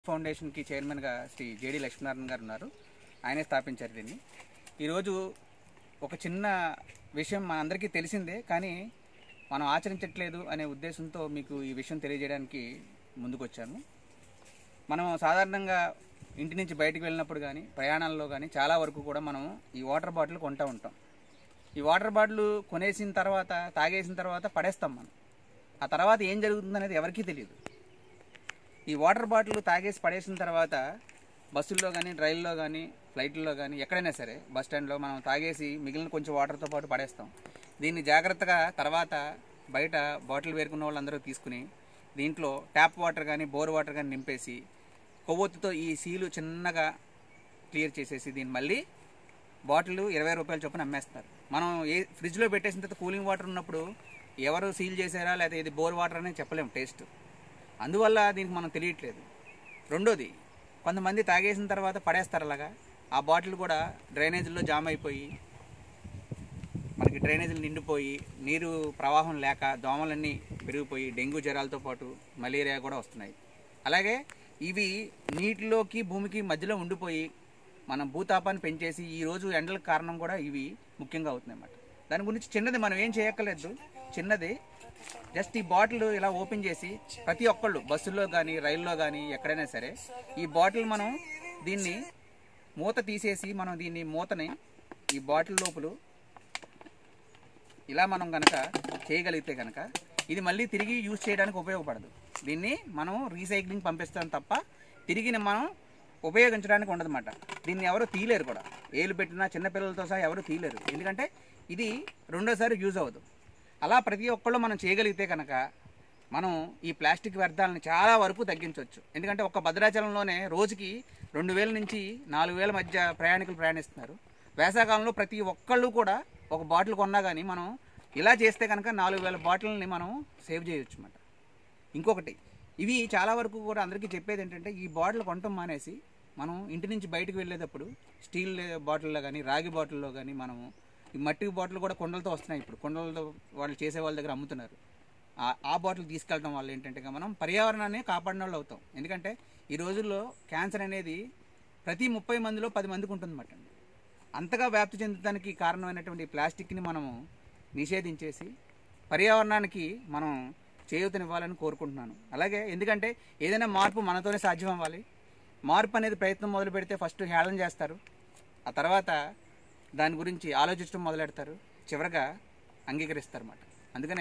ఫౌండేషన్కి చైర్మన్గా శ్రీ జేడి లక్ష్మీనారాయణ గారు ఉన్నారు ఆయనే స్థాపించారు దీన్ని ఈరోజు ఒక చిన్న విషయం మనందరికీ తెలిసిందే కానీ మనం ఆచరించట్లేదు అనే ఉద్దేశంతో మీకు ఈ విషయం తెలియజేయడానికి ముందుకొచ్చాను మనం సాధారణంగా ఇంటి నుంచి బయటికి వెళ్ళినప్పుడు కానీ ప్రయాణాల్లో కానీ చాలా వరకు కూడా మనం ఈ వాటర్ బాటిల్ కొంటూ ఉంటాం ఈ వాటర్ బాటిల్ కొనేసిన తర్వాత తాగేసిన తర్వాత పడేస్తాం మనం ఆ తర్వాత ఏం జరుగుతుందనేది ఎవరికీ తెలియదు ఈ వాటర్ బాటిల్ తాగేసి పడేసిన తర్వాత బస్సుల్లో కానీ రైల్లో కానీ ఫ్లైట్లో కానీ ఎక్కడైనా సరే బస్ స్టాండ్లో మనం తాగేసి మిగిలిన కొంచెం వాటర్తో పాటు పడేస్తాం దీన్ని జాగ్రత్తగా తర్వాత బయట బాటిల్ వేరుకున్న వాళ్ళందరూ తీసుకుని దీంట్లో ట్యాప్ వాటర్ కానీ బోర్ వాటర్ కానీ నింపేసి కొవ్వొత్తుతో ఈ సీలు చిన్నగా క్లియర్ చేసేసి దీన్ని మళ్ళీ బాటిల్ ఇరవై రూపాయల చొప్పున అమ్మేస్తారు మనం ఏ ఫ్రిడ్జ్లో పెట్టేసిన తర్వాత కూలింగ్ వాటర్ ఉన్నప్పుడు ఎవరు సీల్ చేశారా లేదా ఇది బోర్ వాటర్ అని చెప్పలేము టేస్ట్ అందువల్ల దీనికి మనం తెలియట్లేదు రెండోది కొంతమంది తాగేసిన తర్వాత పడేస్తారు అలాగా ఆ బాటిల్ కూడా డ్రైనేజీల్లో జామ్ అయిపోయి మనకి డ్రైనేజీలు నిండిపోయి నీరు ప్రవాహం లేక దోమలన్నీ పెరిగిపోయి డెంగ్యూ జ్వరాలతో పాటు మలేరియా కూడా వస్తున్నాయి అలాగే ఇవి నీటిలోకి భూమికి మధ్యలో ఉండిపోయి మనం భూతాపాన్ని పెంచేసి ఈ రోజు ఎండలకు కారణం కూడా ఇవి ముఖ్యంగా అవుతున్నాయి అన్నమాట దాని గురించి చిన్నది మనం ఏం చేయక్కర్లేదు చిన్నది జస్ట్ ఈ బాటిల్ ఇలా ఓపెన్ చేసి ప్రతి ఒక్కళ్ళు బస్సుల్లో కానీ రైల్లో కానీ ఎక్కడైనా సరే ఈ బాటిల్ మనం దీన్ని మూత తీసేసి మనం దీన్ని మూతని ఈ బాటిల్ లోపల ఇలా మనం కనుక చేయగలిగితే కనుక ఇది మళ్ళీ తిరిగి యూజ్ చేయడానికి ఉపయోగపడదు దీన్ని మనం రీసైక్లింగ్ పంపిస్తాం తప్ప తిరిగి మనం ఉపయోగించడానికి ఉండదన్నమాట దీన్ని ఎవరు తీయలేరు కూడా ఏలు పెట్టినా చిన్నపిల్లలతో సహా ఎవరు తీయలేరు ఎందుకంటే ఇది రెండోసారి యూజ్ అవ్వదు అలా ప్రతి ఒక్కళ్ళు మనం చేయగలిగితే కనుక మనం ఈ ప్లాస్టిక్ వ్యర్థాలను చాలా వరకు తగ్గించవచ్చు ఎందుకంటే ఒక భద్రాచలంలోనే రోజుకి రెండు వేల నుంచి నాలుగు వేల మధ్య ప్రయాణికులు ప్రయాణిస్తున్నారు వేసవకాలంలో ప్రతి ఒక్కళ్ళు కూడా ఒక బాటిల్ కొన్నా కానీ మనం ఇలా చేస్తే కనుక నాలుగు వేల బాటిల్ని మనం సేవ్ చేయొచ్చు అన్నమాట ఇంకొకటి ఇవి చాలా వరకు కూడా అందరికీ చెప్పేది ఏంటంటే ఈ బాటిల్ కొనటం మానేసి మనం ఇంటి నుంచి బయటకు వెళ్ళేటప్పుడు స్టీల్ బాటిల్లో కానీ రాగి బాటిల్లో కానీ మనము ఈ మట్టి బాటిల్ కూడా కొండలతో వస్తున్నాయి ఇప్పుడు కొండలతో వాళ్ళు చేసే వాళ్ళ దగ్గర అమ్ముతున్నారు ఆ- ఆ బాటిల్ తీసుకెళ్ళడం వల్ల ఏంటంటే ఇక మనం పర్యావరణాన్ని కాపాడిన వాళ్ళు అవుతాం ఎందుకంటే ఈ రోజుల్లో క్యాన్సర్ అనేది ప్రతి ముప్పై మందిలో పది మందికి ఉంటుందన్నమాట అంతగా వ్యాప్తి చెందడానికి కారణమైనటువంటి ఈ ప్లాస్టిక్ని మనము నిషేధించేసి పర్యావరణానికి మనం చేయూతనివ్వాలని కోరుకుంటున్నాను అలాగే ఎందుకంటే ఏదైనా మార్పు మనతోనే సాధ్యం అవ్వాలి మార్పు అనేది ప్రయత్నం మొదలు పెడితే ఫస్ట్ హేళన చేస్తారు ఆ తర్వాత దాని గురించి ఆలోచించడం మొదలెడతారు చివరగా అంగీకరిస్తారు అన్నమాట అందుకనే